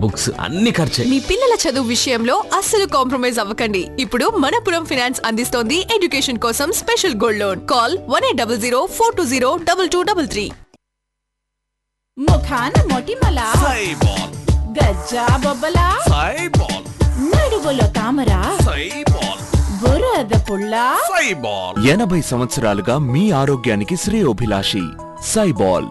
Books అన్ని ఖర్చే మీ పిల్లల చదువు విషయంలో అస్సలు కాంప్రమైజ్ అవ్వకండి ఇప్పుడు మనపురం ఫైనాన్స్ అందిస్తోంది ఎడ్యుకేషన్ కోసం special gold loan call one eight double zero four two zero double two double three ముఖాన మొటిమల సైబాల్ గజ్జా బొబ్బల సైబాల్ నడువులో తామర సైబాల్ బురద పుల్ల సైబాల్ ఎనభై సంవత్సరాలుగా మీ ఆరోగ్యానికి శ్రేయోభిలాషి సైబాల్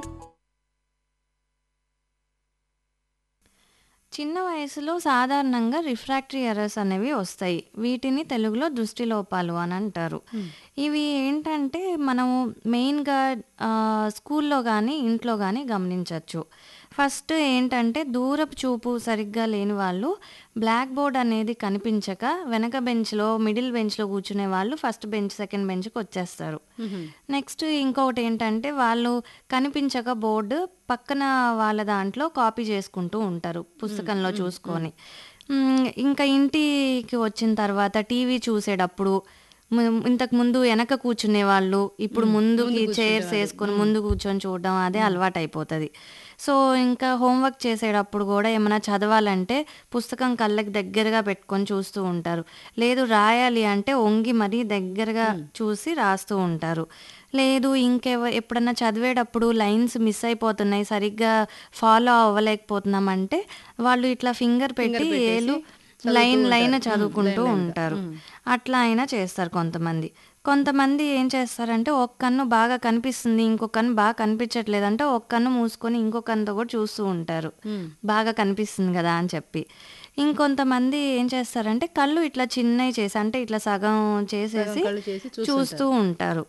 చిన్న వయసులో సాధారణంగా రిఫ్రాక్టరీ ఎర్రర్స్ అనేవి వస్తాయి వీటిని తెలుగులో దృష్టి లోపాలు అని అంటారు ఇవి ఏంటంటే మనము మెయిన్గా ఆ, స్కూల్లో కానీ ఇంట్లో కానీ గమనించవచ్చు ఫస్ట్ ఏంటంటే దూరపు చూపు సరిగ్గా లేని వాళ్ళు బ్లాక్ బోర్డ్ అనేది కనిపించక వెనక బెంచ్లో మిడిల్ బెంచ్లో కూర్చునే వాళ్ళు ఫస్ట్ బెంచ్ సెకండ్ బెంచ్కి వచ్చేస్తారు నెక్స్ట్ ఇంకొకటి ఏంటంటే వాళ్ళు కనిపించక బోర్డు పక్కన వాళ్ళ దాంట్లో కాపీ చేసుకుంటూ ఉంటారు పుస్తకంలో చూసుకొని మ్, ఇంకా ఇంటికి వచ్చిన తర్వాత టీవీ చూసేటప్పుడు ము- ఇంతకు ముందు వెనక కూర్చునే వాళ్ళు ఇప్పుడు ముందుకి చైర్స్ వేసుకొని ముందు కూర్చొని చూడడం అదే అలవాటు అయిపోతుంది సో ఇంకా హోంవర్క్ చేసేటప్పుడు కూడా ఏమైనా చదవాలంటే పుస్తకం కళ్ళకి దగ్గరగా పెట్టుకొని చూస్తూ ఉంటారు లేదు రాయాలి అంటే వంగి మరీ దగ్గరగా చూసి రాస్తూ ఉంటారు లేదు ఇంకెవ ఎప్పుడన్నా చదివేటప్పుడు లైన్స్ మిస్ అయిపోతున్నాయి సరిగ్గా ఫాలో అవ్వలేకపోతున్నామంటే వాళ్ళు ఇట్లా ఫింగర్ పెట్టి ఏలు లైన్ లైన్ చదువుకుంటూ ఉంటారు అట్లా అయినా చేస్తారు కొంతమంది కొంతమంది ఏం చేస్తారంటే ఒక కన్ను బాగా కనిపిస్తుంది ఇంకో కన్ను బాగా కనిపించట్లేదు అంటే ఒక కన్ను మూసుకొని ఇంకో కన్నుతో కూడా చూస్తూ ఉంటారు బాగా కనిపిస్తుంది కదా అని చెప్పి ఇంకొంతమంది ఏం చేస్తారంటే కళ్ళు ఇట్లా చిన్నవి చేసి అంటే ఇట్లా సగం చేసేసి చూస్తూ ఉంటారు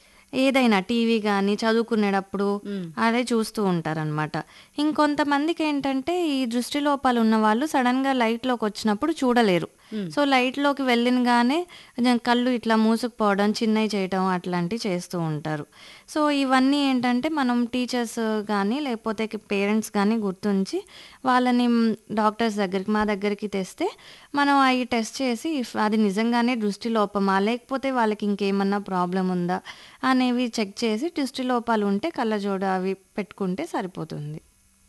ఏదైనా టీవీ కానీ చదువుకునేటప్పుడు అదే చూస్తూ ఉంటారనమాట ఇంకొంతమందికి ఏంటంటే ఈ దృష్టి లోపాలు ఉన్న వాళ్ళు సడన్గా లైట్లోకి వచ్చినప్పుడు చూడలేరు సో లైట్లోకి వెళ్ళినగానే జ- కళ్ళు ఇట్లా మూసుకుపోవడం చిన్నవి చేయటం అట్లాంటివి చేస్తూ ఉంటారు సో ఇవన్నీ ఏంటంటే మనం టీచర్స్ కానీ లేకపోతే పేరెంట్స్ కానీ గుర్తుంచి వాళ్ళని మ్, డాక్టర్స్ దగ్గరికి మా దగ్గరికి తెస్తే మనం అవి టెస్ట్ చేసి if అది నిజంగానే దృష్టి లోపమా లేకపోతే వాళ్ళకి ఇంకేమన్నా ప్రాబ్లం ఉందా అనేవి చెక్ చేసి దృష్టి లోపాలు ఉంటే కళ్ళజోడు అవి పెట్టుకుంటే సరిపోతుంది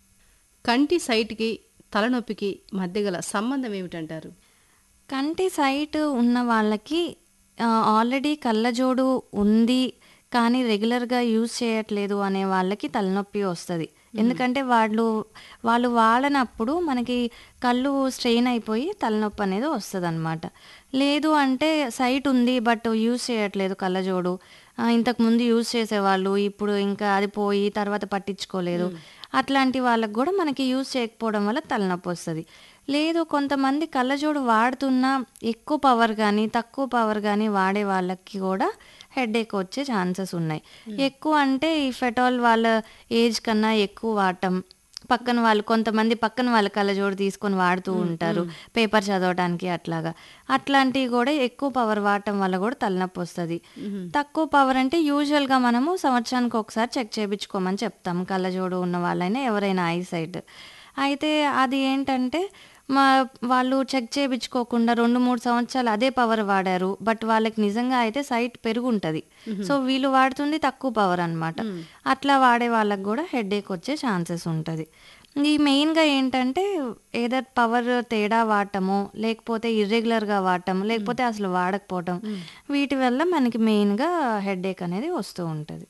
కంటి సైట్కి తలనొప్పికి మధ్య గల సంబంధం ఏమిటంటారు కంటి సైట్ ఉన్న వాళ్ళకి ఆల్రెడీ కళ్ళజోడు ఉంది కానీ రెగ్యులర్గా యూజ్ చేయట్లేదు అనే వాళ్ళకి తలనొప్పి వస్తుంది ఎందుకంటే వాళ్ళు వాళ్ళు వాడనప్పుడు మనకి కళ్ళు స్ట్రెయిన్ అయిపోయి తలనొప్పి అనేది వస్తుంది అనమాట లేదు అంటే సైట్ ఉంది బట్ యూజ్ చేయట్లేదు కళ్ళజోడు ఆ, ఇంతకు ముందు యూజ్ చేసేవాళ్ళు ఇప్పుడు ఇంకా అది పోయి తర్వాత పట్టించుకోలేదు అట్లాంటి వాళ్ళకి కూడా మనకి యూజ్ చేయకపోవడం వల్ల తలనొప్పి వస్తుంది లేదు కొంతమంది కళ్ళజోడు వాడుతున్నా ఎక్కువ పవర్ కానీ తక్కువ పవర్ కానీ వాడే వాళ్ళకి కూడా హెడేక్ వచ్చే ఛాన్సెస్ ఉన్నాయి ఎక్కువ అంటే ఈ ఫెటాల్ వాళ్ళ ఏజ్ కన్నా ఎక్కువ వాడటం పక్కన వాళ్ళు కొంతమంది పక్కన వాళ్ళ కళ్ళజోడు తీసుకొని వాడుతూ ఉంటారు పేపర్ చదవడానికి అట్లాగా అట్లాంటివి కూడా ఎక్కువ పవర్ వాడటం వల్ల కూడా తలనొప్పి వస్తుంది తక్కువ పవర్ అంటే యూజువల్గా మనము సంవత్సరానికి ఒకసారి చెక్ చేయించుకోమని చెప్తాం కళ్ళజోడు ఉన్న వాళ్ళైనా ఎవరైనా ఐ సైట్ అయితే అది ఏంటంటే మా వాళ్ళు చెక్ చేయించుకోకుండా రెండు మూడు సంవత్సరాలు అదే పవర్ వాడారు బట్ వాళ్ళకి నిజంగా అయితే సైట్ పెరుగుంటది సో వీళ్ళు వాడుతుంది తక్కువ పవర్ అన్నమాట అట్లా వాడే వాళ్ళకి కూడా హెడేక్ వచ్చే ఛాన్సెస్ ఉంటుంది ఈ మెయిన్గా ఏంటంటే ఏదర్ పవర్ తేడా వాడటమో లేకపోతే ఇర్రెగ్యులర్గా వాడటం లేకపోతే అసలు వాడకపోవటం వీటి వల్ల మనకి మెయిన్గా హెడేక్ అనేది వస్తూ ఉంటుంది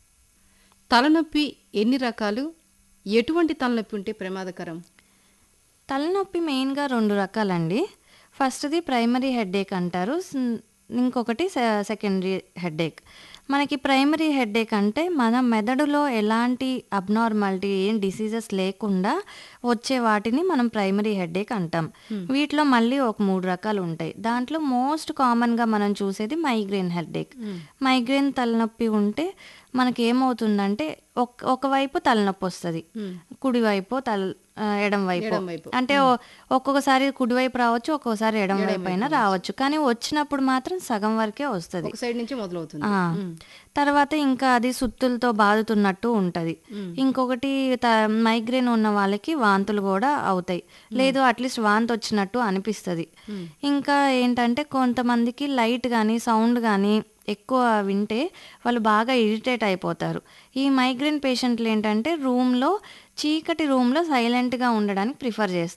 తలనొప్పి ఎన్ని రకాలు ఎటువంటి తలనొప్పి ఉంటే ప్రమాదకరం తలనొప్పి మెయిన్గా రెండు రకాలండి ఫస్ట్ది ప్రైమరీ హెడ్ఏక్ అంటారు స్- ఇంకొకటి సె- సెకండరీ హెడ్ఏక్ మనకి ప్రైమరీ హెడ్ఏక్ అంటే మన మెదడులో ఎలాంటి అబ్నార్మాలిటీ ఏం డిసీజెస్ లేకుండా వచ్చే వాటిని మనం ప్రైమరీ హెడ్ఏక్ అంటాం వీటిలో మళ్ళీ ఒక మూడు రకాలు ఉంటాయి దాంట్లో మోస్ట్ కామన్గా మనం చూసేది మైగ్రేన్ హెడ్ఏక్ మైగ్రేన్ తలనొప్పి ఉంటే మనకి ఏమవుతుందంటే ఒక ఒకవైపు తలనొప్పి వస్తుంది కుడివైపు తల ఆ, ఎడం వైపు అంటే ఓ- ఒక్కొక్కసారి కుడివైపు రావచ్చు ఒక్కొక్కసారి ఎడం వైపు అయినా రావచ్చు కానీ వచ్చినప్పుడు మాత్రం సగం వరకే వస్తుంది ఒక సైడ్ నుంచి మొదలవుతుంది ఆ. తర్వాత ఇంకా అది సుత్తులతో బాదుతున్నట్టు ఉంటది ఇంకొకటి త- మైగ్రేన్ ఉన్న వాళ్ళకి వాంతులు కూడా అవుతాయి లేదు అట్లీస్ట్ వాంతి వచ్చినట్టు అనిపిస్తుంది ఇంకా ఏంటంటే కొంతమందికి లైట్ కానీ సౌండ్ కానీ ఎక్కువ వింటే వాళ్ళు బాగా ఇరిటేట్ అయిపోతారు ఈ మైగ్రేన్ పేషెంట్లు ఏంటంటే రూమ్లో చీకటి రూమ్లో సైలెంట్గా ఉండడానికి ప్రిఫర్ చేస్తారు